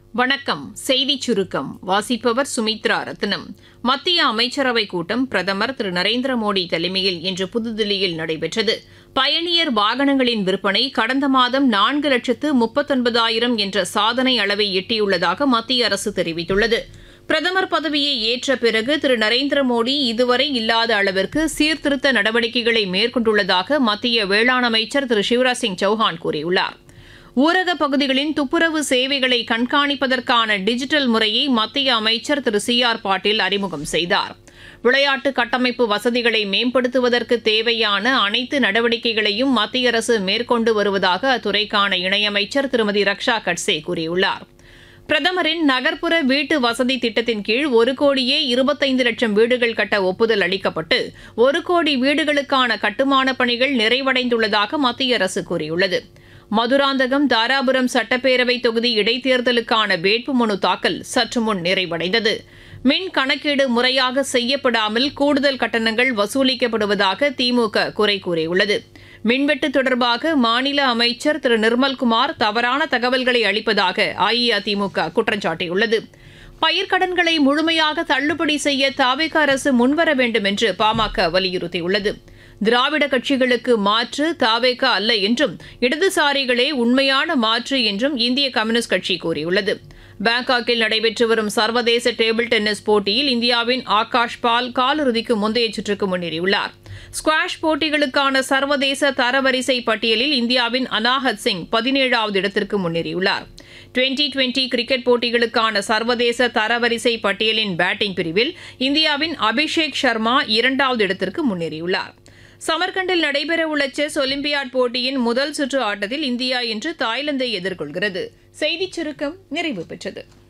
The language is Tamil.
வணக்கம் செய்திச் சுருக்கம் வாசிப்பவர் சுமித்ரா ரத்னம் மத்திய அமைச்சரவைக் கூட்டம் பிரதமர் திரு நரேந்திர மோடி தலைமையில் இன்று புதுதில்லியில் நடைபெற்றது பயணியர் வாகனங்களின் விற்பனை கடந்த மாதம் நான்கு லட்சத்து முப்பத்தொன்பதாயிரம் என்ற சாதனை அளவை எட்டியுள்ளதாக மத்திய அரசு தெரிவித்துள்ளது பிரதமர் பதவியை ஏற்ற பிறகு திரு நரேந்திர மோடி இதுவரை இல்லாத அளவிற்கு சீர்திருத்த நடவடிக்கைகளை மேற்கொண்டுள்ளதாக மத்திய வேளாண் அமைச்சர் திரு சிவராஜ் சிங் சௌஹான் கூறியுள்ளார் ஊரக பகுதிகளின் துப்புரவு சேவைகளை கண்காணிப்பதற்கான டிஜிட்டல் முறையை மத்திய அமைச்சர் திரு சி ஆர் பாட்டீல் அறிமுகம் செய்தார் விளையாட்டு கட்டமைப்பு வசதிகளை மேம்படுத்துவதற்கு தேவையான அனைத்து நடவடிக்கைகளையும் மத்திய அரசு மேற்கொண்டு வருவதாக அத்துறைக்கான இணையமைச்சர் திருமதி ரக்ஷா கட்சே கூறியுள்ளார் பிரதமரின் நகர்ப்புற வீட்டு வசதி திட்டத்தின் கீழ் ஒரு கோடியே இருபத்தைந்து லட்சம் வீடுகள் கட்ட ஒப்புதல் அளிக்கப்பட்டு ஒரு கோடி வீடுகளுக்கான கட்டுமானப் பணிகள் நிறைவடைந்துள்ளதாக மத்திய அரசு கூறியுள்ளது மதுராந்தகம் தாராபுரம் சட்டப்பேரவை தொகுதி இடைத்தேர்தலுக்கான வேட்புமனு தாக்கல் சற்று முன் நிறைவடைந்தது மின் கணக்கீடு முறையாக செய்யப்படாமல் கூடுதல் கட்டணங்கள் வசூலிக்கப்படுவதாக திமுக குறை கூறியுள்ளது மின்வெட்டு தொடர்பாக மாநில அமைச்சர் திரு நிர்மல்குமார் தவறான தகவல்களை அளிப்பதாக அஇஅதிமுக குற்றம் சாட்டியுள்ளது பயிர்க்கடன்களை முழுமையாக தள்ளுபடி செய்ய தாவேக அரசு முன்வர வேண்டும் என்று பாமக வலியுறுத்தியுள்ளது திராவிட கட்சிகளுக்கு மாற்று தாவேக அல்ல என்றும் இடதுசாரிகளே உண்மையான மாற்று என்றும் இந்திய கம்யூனிஸ்ட் கட்சி கூறியுள்ளது பாங்காக்கில் நடைபெற்று வரும் சர்வதேச டேபிள் டென்னிஸ் போட்டியில் இந்தியாவின் ஆகாஷ் பால் காலிறுதிக்கு முந்தைய சுற்றுக்கு முன்னேறியுள்ளார் ஸ்குவாஷ் போட்டிகளுக்கான சர்வதேச தரவரிசை பட்டியலில் இந்தியாவின் அனாஹத் சிங் பதினேழாவது இடத்திற்கு முன்னேறியுள்ளார் டுவெண்டி டுவெண்டி கிரிக்கெட் போட்டிகளுக்கான சர்வதேச தரவரிசை பட்டியலின் பேட்டிங் பிரிவில் இந்தியாவின் அபிஷேக் சர்மா இரண்டாவது இடத்திற்கு முன்னேறியுள்ளார் சமர்கண்டில் நடைபெறவுள்ள செஸ் ஒலிம்பியாட் போட்டியின் முதல் சுற்று ஆட்டத்தில் இந்தியா இன்று தாய்லாந்தை எதிர்கொள்கிறது செய்திச் சுருக்கம் நிறைவு பெற்றது